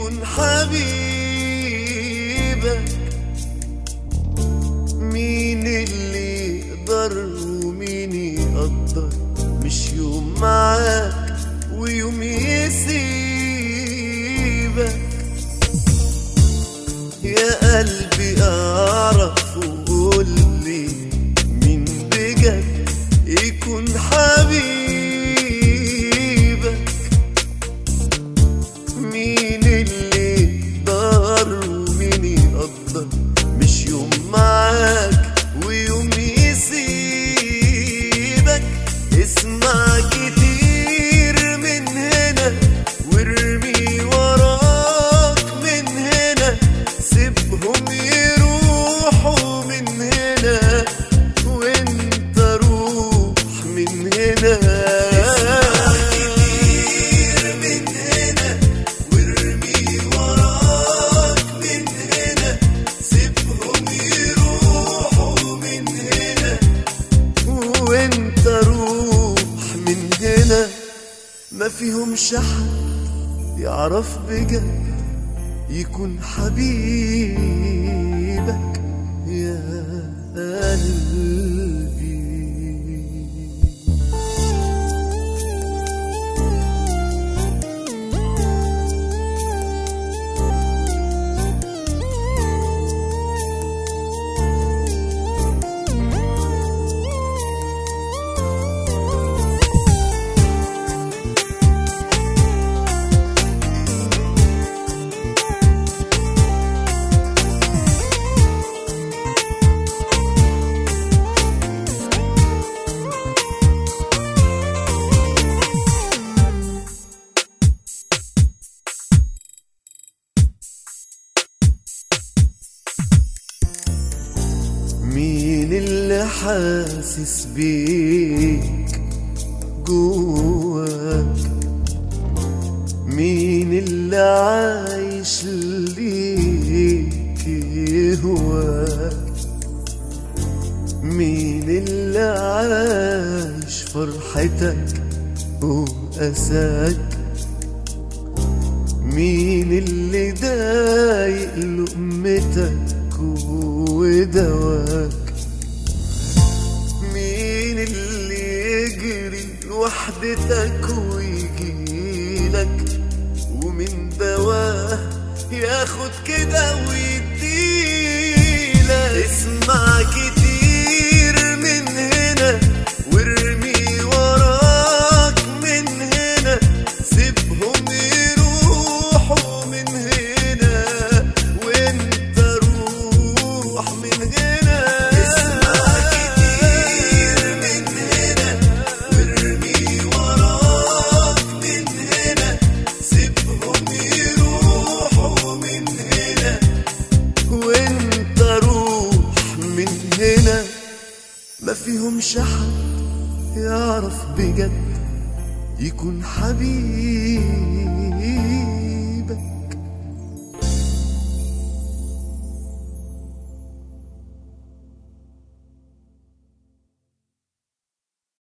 يكون حبيبك مين اللي يقدر ومين يقدر مش يوم معاك ويوم يسيبك يا قلبي اعرف وقول لي مين بجد يكون حبيبك مين اللي يقدر ومين يقدر مش يوم معاك ويوم يسيبك اسمع كتير من هنا وارمي وراك من هنا سيبهم يروحوا من هنا وانت روح من هنا اسمع كتير من هنا وارمي وراك من هنا سيبهم يروحوا من هنا وانت روح من هنا ما فيهمش حد يعرف بجد يكون حبيبك يا قلبي مين اللي حاسس بيك جواك مين اللي عايش ليك يهواك مين اللي عايش فرحتك وأساك مين اللي دايق لقمتك ودواك مين اللي يجري لوحدتك ويجيلك ومن دواه ياخد كده ويديلك اسمع كتير من هنا وارمي وراك من هنا سيبهم يروحوا من هنا وانت روح من هنا اسمع كتير من هنا وارمي وراك من هنا سيبهم يروحوا من هنا وانت روح من هنا ما فيهمش حد يعرف بجد يكون حبيب